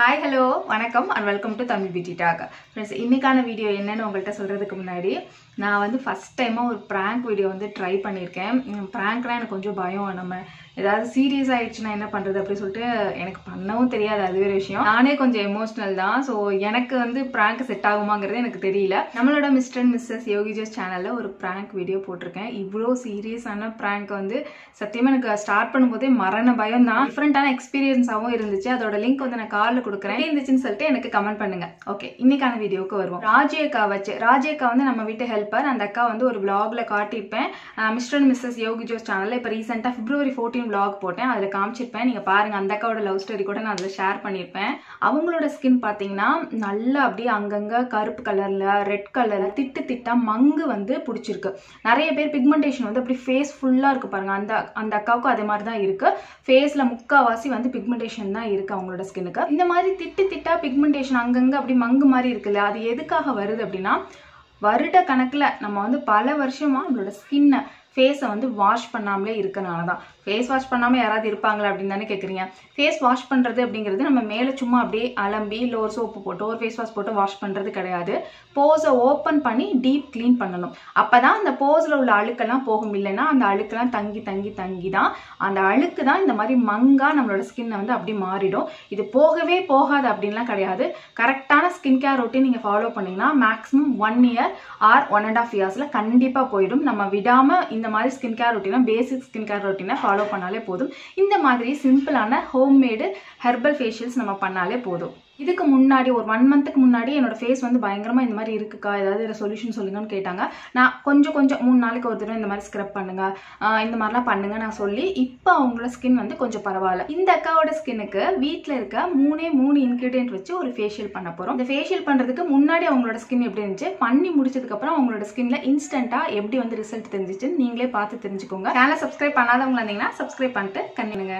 hi hello வணக்கம் and welcome to Tamil beauty talk friends இன்னைக்கான video என்னன்னு உங்கள்கிட்ட சொல்கிறதுக்கு முன்னாடி நான் வந்து ஃபஸ்ட் டைமாக ஒரு ப்ராங்க் வீடியோ வந்து ட்ரை பண்ணியிருக்கேன் ப்ராங்க்லாம் எனக்கு கொஞ்சம் பயம் நம்ம ஏதாவது சீரியஸ் ஆயிடுச்சுன்னா என்ன பண்ணுறது அப்படி சொல்லிட்டு எனக்கு பண்ணவும் தெரியாது அது வேறு விஷயம் நானே கொஞ்சம் எமோஷ்னல் தான் ஸோ எனக்கு வந்து ப்ராங்க் செட் ஆகுமாங்கிறது எனக்கு தெரியல நம்மளோட mister and missus Yogi Jose சேனலில் ஒரு ப்ராங்க் வீடியோ போட்டிருக்கேன் இவ்வளோ சீரியஸான ப்ராங்க் வந்து சத்தியமாக எனக்கு ஸ்டார்ட் பண்ணும்போதே மரண பயம் தான் டிஃப்ரெண்ட்டான எக்ஸ்பீரியன்ஸாகவும் இருந்துச்சு அதோட லிங்க் வந்து நான் காலில் கொடுக்குறேன் எப்படி இருந்துச்சுன்னு சொல்லிட்டு எனக்கு கமெண்ட் பண்ணுங்க ஓகே இன்னைக்கான வீடியோக்கு வருவோம் ராஜேக்கா வச்சு ராஜேக்கா வந்து நம்ம வீட்டு ஹெல்ப்பர் அந்த அக்கா வந்து ஒரு vlogல காட்டியிருப்பேன் mister and missus Yogi Jose சேனலில் இப்போ ரீசெண்டாக பிப்ரவரி ஃபோர்டீன் vlog போட்டேன் அதில் காமிச்சிருப்பேன் நீங்கள் பாருங்க அந்த அக்காவோட லவ் ஸ்டோரி கூட நான் அதில் ஷேர் பண்ணியிருப்பேன் அவங்களோட ஸ்கின் பார்த்தீங்கன்னா நல்லா அப்படியே அங்கங்கே கருப்பு கலரில் ரெட் கலரில் திட்டு திட்டா மங்கு வந்து பிடிச்சிருக்கு நிறைய பேர் பிக்மெண்டேஷன் வந்து அப்படி ஃபேஸ் ஃபுல்லாக இருக்கு பாருங்க அந்த அந்த அக்காவுக்கும் அதே மாதிரி தான் இருக்கு ஃபேஸில் முக்காவாசி வந்து பிக்மெண்டேஷன் தான் இருக்கு அவங்களோட ஸ்கின்னுக்கு இந்த மாதிரி திட்டு திட்டா பிக்மெண்டேஷன் அங்கங்கே அப்படி மங்கு மாதிரி இருக்குல்ல அது எதுக்காக வருது அப்படின்னா வருட கணக்கில் நம்ம வந்து பல வருஷமாக நம்மளோட ஸ்கின்னை ஃபேஸை வந்து வாஷ் பண்ணாமலே இருக்கனால தான் ஃபேஸ் வாஷ் பண்ணாமல் யாராவது இருப்பாங்களா அப்படின்னு தானே கேட்குறீங்க ஃபேஸ் வாஷ் பண்ணுறது அப்படிங்கிறது நம்ம மேலே சும்மா அப்படியே அலம்பி இல்லை ஒரு சோப்பு போட்டு ஒரு ஃபேஸ் வாஷ் போட்டு வாஷ் பண்ணுறது கிடையாது போஸை ஓப்பன் பண்ணி டீப் க்ளீன் பண்ணணும் அப்போ தான் அந்த போஸில் உள்ள அழுக்கெல்லாம் போகும் இல்லைன்னா அந்த அழுக்கெல்லாம் தங்கி தங்கி தங்கி தான் அந்த அழுக்கு தான் இந்த மாதிரி மங்காக நம்மளோட ஸ்கின்னை வந்து அப்படி மாறிடும் இது போகவே போகாது அப்படின்லாம் கிடையாது கரெக்டான ஸ்கின் கேர் ரொட்டீன் நீங்கள் ஃபாலோ பண்ணிங்கன்னா maximum one year or one and half இயர்ஸில் கண்டிப்பாக போயிடும் நம்ம விடாமல் இந்த மாதிரி ஸ்கின் கேர் ரொட்டீனை பேசிக் ஸ்கின் கேர் ரொட்டீனை ஃபாலோ பண்ணாலே போதும் இந்த மாதிரி சிம்பிளான ஹோம்மேடு ஹெர்பல் ஃபேஷியல்ஸ் நம்ம பண்ணாலே போதும் இதுக்கு முன்னாடி ஒரு ஒன் மந்த்துக்கு முன்னாடி என்னோட ஃபேஸ் வந்து பயங்கரமாக இந்த மாதிரி இருக்குக்கா ஏதாவது சொல்யூஷன் சொல்லுங்கன்னு கேட்டாங்க நான் கொஞ்சம் கொஞ்சம் மூணு நாளைக்கு ஒரு தடவை இந்த மாதிரி ஸ்க்ரப் பண்ணுங்க ஆஹ் இந்த மாதிரிலாம் பண்ணுங்க நான் சொல்லி இப்போ அவங்களோட ஸ்கின் வந்து கொஞ்சம் பரவாயில்ல இந்த அக்காவோட ஸ்கின்னுக்கு வீட்டில் இருக்க மூணே மூணு இன்க்ரீடியன்ட் வச்சு ஒரு ஃபேஷியல் பண்ண போகிறோம் இந்த ஃபேஷியல் பண்ணுறதுக்கு முன்னாடி அவங்களோட ஸ்கின் எப்படி இருந்துச்சு பண்ணி முடிச்சதுக்கப்புறம் அவங்களோட ஸ்கின்ல இன்ஸ்டண்ட்டாக எப்படி வந்து ரிசல்ட் தெரிஞ்சிச்சுன்னு நீங்களே பார்த்து தெரிஞ்சுக்கோங்க சேனலை சப்ஸ்கிரைப் பண்ணாதவங்க இருந்தீங்கன்னா சப்ஸ்கிரைப் பண்ணிட்டு கண்ணிடுங்க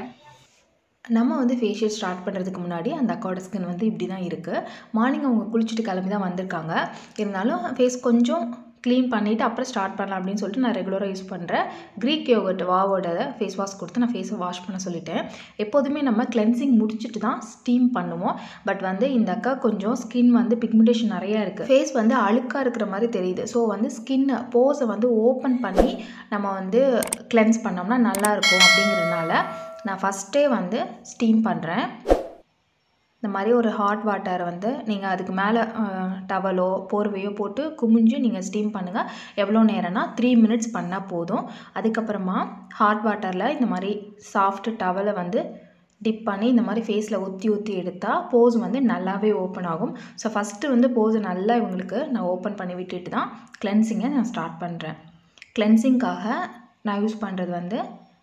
நம்ம வந்து ஃபேஷியல் ஸ்டார்ட் பண்ணுறதுக்கு முன்னாடி அந்த அக்காவோட ஸ்கின் வந்து இப்படி தான் இருக்குது மார்னிங் அவங்க குளிச்சுட்டு கிளம்பி தான் வந்திருக்காங்க இருந்தாலும் ஃபேஸ் கொஞ்சம் க்ளீன் பண்ணிவிட்டு அப்புறம் ஸ்டார்ட் பண்ணலாம் அப்படின்னு சொல்லிட்டு நான் ரெகுலராக யூஸ் பண்ணுறேன் க்ரீக் யோகட் வாவோட ஃபேஸ் வாஷ் கொடுத்து நான் ஃபேஸை வாஷ் பண்ண சொல்லிட்டேன் எப்போதுமே நம்ம கிளென்சிங் முடிச்சுட்டு தான் ஸ்டீம் பண்ணுவோம் பட் வந்து இந்த அக்கா கொஞ்சம் ஸ்கின் வந்து பிக்மெண்டேஷன் நிறையா இருக்குது ஃபேஸ் வந்து அழுக்காக இருக்கிற மாதிரி தெரியுது ஸோ வந்து ஸ்கின்னை போஸை வந்து ஓப்பன் பண்ணி நம்ம வந்து கிளென்ஸ் பண்ணோம்னா நல்லாயிருக்கும் அப்படிங்கிறதுனால நான் ஃபஸ்ட்டே வந்து ஸ்டீம் பண்ணுறேன் இந்த மாதிரி ஒரு ஹாட் வாட்டர் வந்து நீங்கள் அதுக்கு மேலே டவலோ போர்வையோ போட்டு குமிஞ்சு நீங்கள் ஸ்டீம் பண்ணுங்கள் எவ்வளோ நேரம்னா த்ரீ மினிட்ஸ் பண்ணால் போதும் அதுக்கப்புறமா ஹாட் வாட்டரில் இந்த மாதிரி சாஃப்ட் டவலை வந்து டிப் பண்ணி இந்த மாதிரி ஃபேஸில் ஊற்றி ஊற்றி எடுத்தால் போஸ் வந்து நல்லாவே ஓப்பன் ஆகும் ஸோ ஃபஸ்ட்டு வந்து போஸை நல்லா இவங்களுக்கு நான் ஓப்பன் பண்ணி விட்டுட்டு தான் கிளென்சிங்கை நான் ஸ்டார்ட் பண்ணுறேன் கிளென்சிங்காக நான் யூஸ் பண்ணுறது வந்து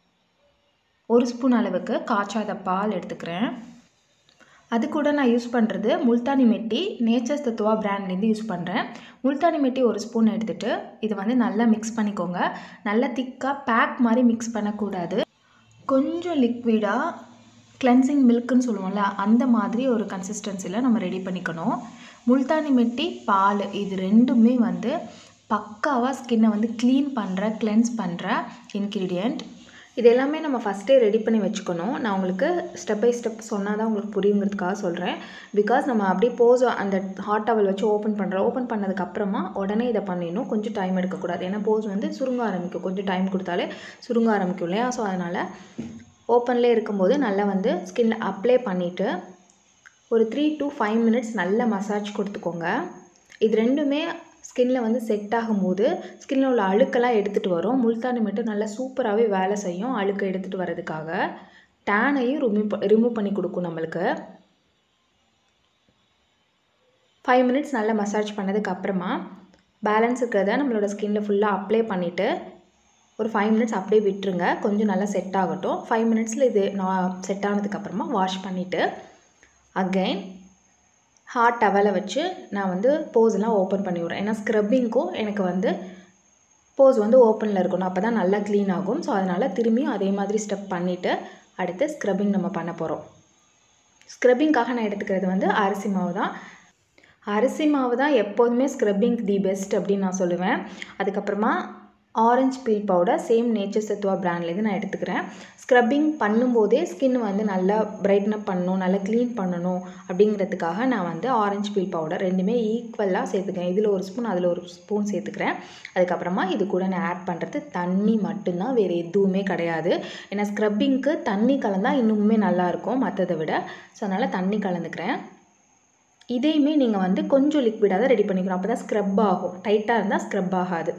ஒரு ஸ்பூன் அளவுக்கு காய்ச்சாத பால் எடுத்துக்கிறேன் அது கூட நான் யூஸ் பண்ணுறது முல்தானி மெட்டி நேச்சர்ஸ் தத்துவா பிராண்ட்லேருந்து யூஸ் பண்ணுறேன் முல்தானி மெட்டி ஒரு ஸ்பூன் எடுத்துகிட்டு இது வந்து நல்லா மிக்ஸ் பண்ணிக்கோங்க நல்லா திக்காக பேக் மாதிரி மிக்ஸ் பண்ணக்கூடாது கொஞ்சம் லிக்விடாக கிளென்சிங் மில்க்குன்னு சொல்லுவோம்ல அந்த மாதிரி ஒரு கன்சிஸ்டன்சியில் நம்ம ரெடி பண்ணிக்கணும் முல்தானி மெட்டி பால் இது ரெண்டுமே வந்து பக்காவாக ஸ்கின்னை வந்து க்ளீன் பண்ணுற கிளென்ஸ் பண்ணுற இன்க்ரீடியண்ட் இது எல்லாமே நம்ம ஃபஸ்ட்டே ரெடி பண்ணி வச்சுக்கணும் நான் உங்களுக்கு ஸ்டெப் பை ஸ்டெப் சொன்னால் தான் உங்களுக்கு புரியுங்கிறதுக்காக சொல்கிறேன் பிகாஸ் நம்ம அப்படியே போஸ் அந்த ஹாட் டவல் வச்சு ஓப்பன் பண்ணுறோம் ஓப்பன் பண்ணதுக்கப்புறமா உடனே இதை பண்ணிடணும் கொஞ்சம் டைம் எடுக்கக்கூடாது ஏன்னா போஸ் வந்து சுருங்க ஆரம்பிக்கும் கொஞ்சம் டைம் கொடுத்தாலே சுருங்க ஆரம்பிக்கும் இல்லையா ஸோ அதனால் ஓப்பன்லேயே இருக்கும்போது நல்லா வந்து ஸ்கின்ல அப்ளை பண்ணிவிட்டு ஒரு த்ரீ டு ஃபைவ் மினிட்ஸ் நல்ல மசாஜ் கொடுத்துக்கோங்க இது ரெண்டுமே ஸ்கின்ல வந்து செட் ஆகும்போது ஸ்கின்ல உள்ள அழுக்கெல்லாம் எடுத்துகிட்டு வரும் முல்தானி மட்டும் நல்லா சூப்பராகவே வேலை செய்யும் அழுக்கை எடுத்துகிட்டு வர்றதுக்காக டேனையும் ரிமூவ் ரிமூவ் பண்ணி கொடுக்கும் நம்மளுக்கு ஃபைவ் மினிட்ஸ் நல்லா மசாஜ் பண்ணதுக்கு அப்புறமா பேலன்ஸ் இருக்கிறத நம்மளோட ஸ்கின்ல ஃபுல்லாக அப்ளை பண்ணிவிட்டு ஒரு ஃபைவ் மினிட்ஸ் அப்படியே விட்டுருங்க கொஞ்சம் நல்லா செட் ஆகட்டும் ஃபைவ் மினிட்ஸில் இது நான் செட் ஆனதுக்கப்புறமா வாஷ் பண்ணிவிட்டு அகைன் ஹாட் டவலை வச்சு நான் வந்து போஸ்லாம் ஓப்பன் பண்ணி விட்றேன் ஏன்னா ஸ்க்ரப்பிங்க்கும் எனக்கு வந்து போஸ் வந்து ஓப்பனில் இருக்கணும் அப்போ தான் நல்லா க்ளீன் ஆகும் ஸோ அதனால் திரும்பியும் அதே மாதிரி ஸ்டெப் பண்ணிவிட்டு அடுத்து ஸ்க்ரப்பிங் நம்ம பண்ண போகிறோம் ஸ்க்ரப்பிங்காக நான் எடுத்துக்கிறது வந்து அரிசி மாவு தான் அரிசி மாவு தான் எப்போதுமே ஸ்க்ரப்பிங் தி பெஸ்ட் அப்படின்னு நான் சொல்லுவேன் அதுக்கப்புறமா orange peel powder same nature Sattva பிராண்ட்லேருந்து நான் எடுத்துக்கிறேன் ஸ்க்ரப்பிங் பண்ணும்போதே ஸ்கின் வந்து நல்லா பிரைட்டன் அப் பண்ணணும் நல்லா க்ளீன் பண்ணணும் அப்படிங்கிறதுக்காக நான் வந்து ஆரஞ்சு பீல் பவுடர் ரெண்டுமே ஈக்குவலாக சேர்த்துக்கிறேன் இதில் ஒரு ஸ்பூன் அதில் ஒரு ஸ்பூன் சேர்த்துக்கிறேன் அதுக்கப்புறமா இது கூட நான் ஆட் பண்ணுறது தண்ணி மட்டும்தான் வேறு எதுவுமே கிடையாது ஏன்னா ஸ்க்ரப்பிங்க்கு தண்ணி கலந்தால் இன்னுமே நல்லாயிருக்கும் மற்றதை விட ஸோ அதனால் தண்ணி கலந்துக்கிறேன் இதையுமே நீங்கள் வந்து கொஞ்சம் லிக்விடாக தான் ரெடி பண்ணிக்கணும் அப்போ தான் ஸ்க்ரப் ஆகும் டைட்டாக இருந்தால் ஸ்க்ரப் ஆகாது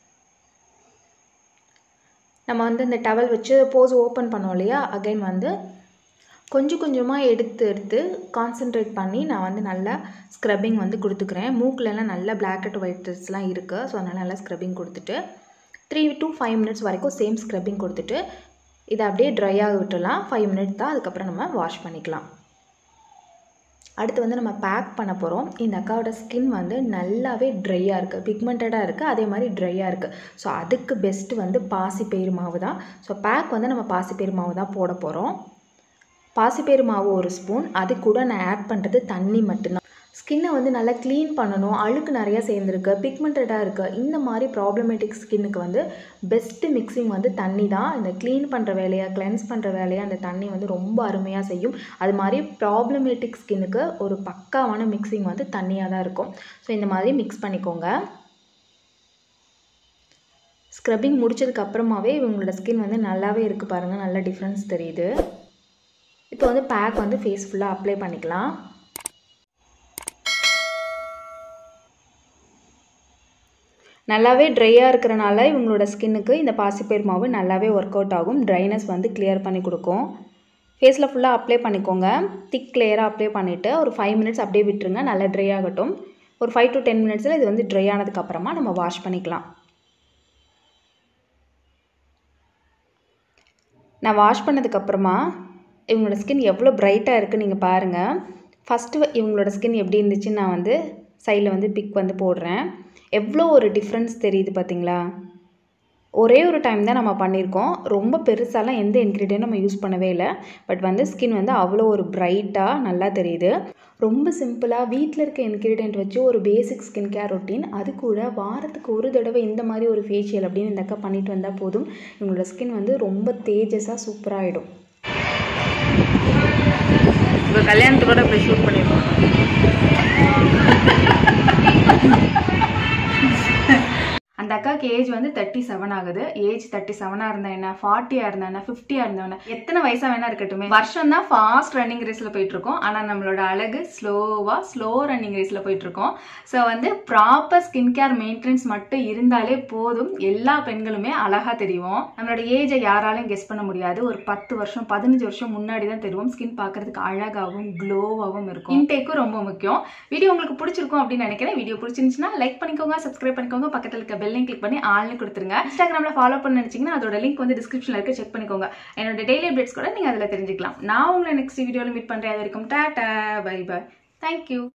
நம்ம வந்து இந்த டவல் வச்சு போஸ் ஓப்பன் பண்ணோம் இல்லையா அகைன் வந்து கொஞ்சம் கொஞ்சமாக எடுத்து எடுத்து கான்சென்ட்ரேட் பண்ணி நான் வந்து நல்லா ஸ்க்ரப்பிங் வந்து கொடுத்துக்கிறேன் மூக்கிலலாம் நல்லா பிளாக் அண்ட் ஒயிட்ஸ்லாம் இருக்குது ஸோ அதனால் நல்லா ஸ்க்ரப்பிங் கொடுத்துட்டு த்ரீ டு ஃபைவ் மினிட்ஸ் வரைக்கும் சேம் ஸ்க்ரப்பிங் கொடுத்துட்டு இதை அப்படியே ட்ரை ஆக விட்டுலாம் ஃபைவ் மினிட்ஸ் தான் அதுக்கப்புறம் நம்ம வாஷ் பண்ணிக்கலாம் அடுத்து வந்து நம்ம பேக் பண்ண போகிறோம் இந்த அக்காவோட ஸ்கின் வந்து நல்லாவே ட்ரையாக இருக்குது பிக்மெண்டடாக இருக்குது அதே மாதிரி ட்ரையாக இருக்குது ஸோ அதுக்கு பெஸ்ட்டு வந்து பாசிப்பயிறு மாவு தான் ஸோ பேக் வந்து நம்ம பாசிப்பயிறு மாவு தான் போட போகிறோம் பாசிப்பயிறு மாவு ஒரு ஸ்பூன் அது கூட நான் ஆட் பண்ணுறது தண்ணி மட்டும்தான் ஸ்கின்னை வந்து நல்லா க்ளீன் பண்ணணும் அழுக்கு நிறையா சேர்ந்துருக்கு பிக்மெண்டடாக இருக்குது இந்த மாதிரி ப்ராப்ளமேட்டிக் ஸ்கின்னுக்கு வந்து பெஸ்ட்டு மிக்சிங் வந்து தண்ணி தான் இந்த க்ளீன் பண்ணுற வேலையை கிளென்ஸ் பண்ணுற வேலையை அந்த தண்ணி வந்து ரொம்ப அருமையாக செய்யும் அது மாதிரி ப்ராப்ளமேட்டிக் ஸ்கின்னுக்கு ஒரு பக்காவான மிக்சிங் வந்து தண்ணியாக தான் இருக்கும் ஸோ இந்த மாதிரி மிக்ஸ் பண்ணிக்கோங்க ஸ்க்ரப்பிங் முடிச்சதுக்கு அப்புறமாவே இவங்களோட ஸ்கின் வந்து நல்லாவே இருக்குது பாருங்கள் நல்ல டிஃப்ரென்ஸ் தெரியுது இப்போ வந்து பேக் வந்து ஃபேஸ் ஃபுல்லாக அப்ளை பண்ணிக்கலாம் நல்லாவே ட்ரையாக இருக்கிறனால இவங்களோட ஸ்கின்னுக்கு இந்த பாசிப்பயிர் மாவு நல்லாவே ஒர்க் அவுட் ஆகும் ட்ரைனஸ் வந்து கிளியர் பண்ணி கொடுக்கும் ஃபேஸில் ஃபுல்லாக அப்ளை பண்ணிக்கோங்க திக் லேயராக அப்ளை பண்ணிவிட்டு ஒரு ஃபைவ் மினிட்ஸ் அப்படியே விட்டுருங்க நல்லா ட்ரை ஆகட்டும் ஒரு ஃபைவ் டு டென் மினிட்ஸில் இது வந்து ட்ரை ஆனதுக்கப்புறமா நம்ம வாஷ் பண்ணிக்கலாம் நான் வாஷ் பண்ணதுக்கப்புறமா இவங்களோட ஸ்கின் எவ்வளோ பிரைட்டாக இருக்குது நீங்கள் பாருங்கள் ஃபஸ்ட்டு இவங்களோட ஸ்கின் எப்படி இருந்துச்சுன்னு நான் வந்து சைடில் வந்து பிக் வந்து போடுறேன் எவ்வளோ ஒரு டிஃப்ரென்ஸ் தெரியுது பார்த்தீங்களா ஒரே ஒரு டைம் தான் நம்ம பண்ணியிருக்கோம் ரொம்ப பெருசாலாம் எந்த இன்க்ரீடியன்ட் நம்ம யூஸ் பண்ணவே இல்லை பட் வந்து ஸ்கின் வந்து அவ்வளோ ஒரு பிரைட்டாக நல்லா தெரியுது ரொம்ப சிம்பிளாக வீட்டில் இருக்க இன்க்ரீடியன்ட் வச்சு ஒரு பேசிக் ஸ்கின் கேர் ரொட்டீன் அது கூட வாரத்துக்கு ஒரு தடவை இந்த மாதிரி ஒரு ஃபேஷியல் அப்படின்னு இந்த அக்கா பண்ணிட்டு வந்தால் போதும் இவங்களோட ஸ்கின் வந்து ரொம்ப தேஜஸாக சூப்பராகிடும் இப்போ கல்யாணத்துக்கூட போய் ஷூட் பண்ணியிருக்கோம் அந்த அக்காவுக்கு ஏஜ் வந்து தேர்ட்டி செவன் ஆகுது ஏஜ் தேர்ட்டி செவனாக இருந்தா என்ன ஃபார்ட்டியாக இருந்தா என்ன ஃபிஃப்டியாக இருந்தா என்ன எத்தனை வயசாக வேணா இருக்கட்டுமே வருஷம் தான் ஃபாஸ்ட் ரன்னிங் ரேஸில் போயிட்டு இருக்கோம் ஆனால் நம்மளோட அழகு ஸ்லோவாக ஸ்லோ ரன்னிங் ரேஸில் போயிட்டு இருக்கோம் ஸோ வந்து ப்ராப்பர் ஸ்கின் கேர் மெயின்டெனன்ஸ் மட்டும் இருந்தாலே போதும் எல்லா பெண்களுமே அழகாக தெரியும் நம்மளோட ஏஜை யாராலையும் கெஸ் பண்ண முடியாது ஒரு பத்து வருஷம் பதினஞ்சு வருஷம் முன்னாடி தான் தெரியும் ஸ்கின் பார்க்கறதுக்கு அழகாகவும் க்ளோவாகவும் இருக்கும் இன்டேக்கும் ரொம்ப முக்கியம் வீடியோ உங்களுக்கு பிடிச்சிருக்கும் அப்படின்னு நினைக்கிறேன் வீடியோ பிடிச்சிருந்துச்சுன்னா லைக் பண்ணிக்கோங்க சப்ஸ்கிரைப் பண்ணிக்கோங்க பக்கத்தில் இருக்க பெல்லையும் கிளிக் பண்ணி ஆள்னு கொடுத்துருங்க இன்ஸ்டாகிராமில் ஃபாலோ பண்ண நினச்சிங்கன்னா அதோட லிங்க் வந்து டிஸ்கிரிப்ஷனில் இருக்க செக் பண்ணிக்கோங்க என்னோட டெய்லி அப்டேட்ஸ் கூட நீங்கள் அதில் தெரிஞ்சுக்கலாம் நான் உங்களை நெக்ஸ்ட் வீடியோவில் மீட் பண்ணுறேன் அது வரைக்கும் டாட்டா பை பை தேங்க்யூ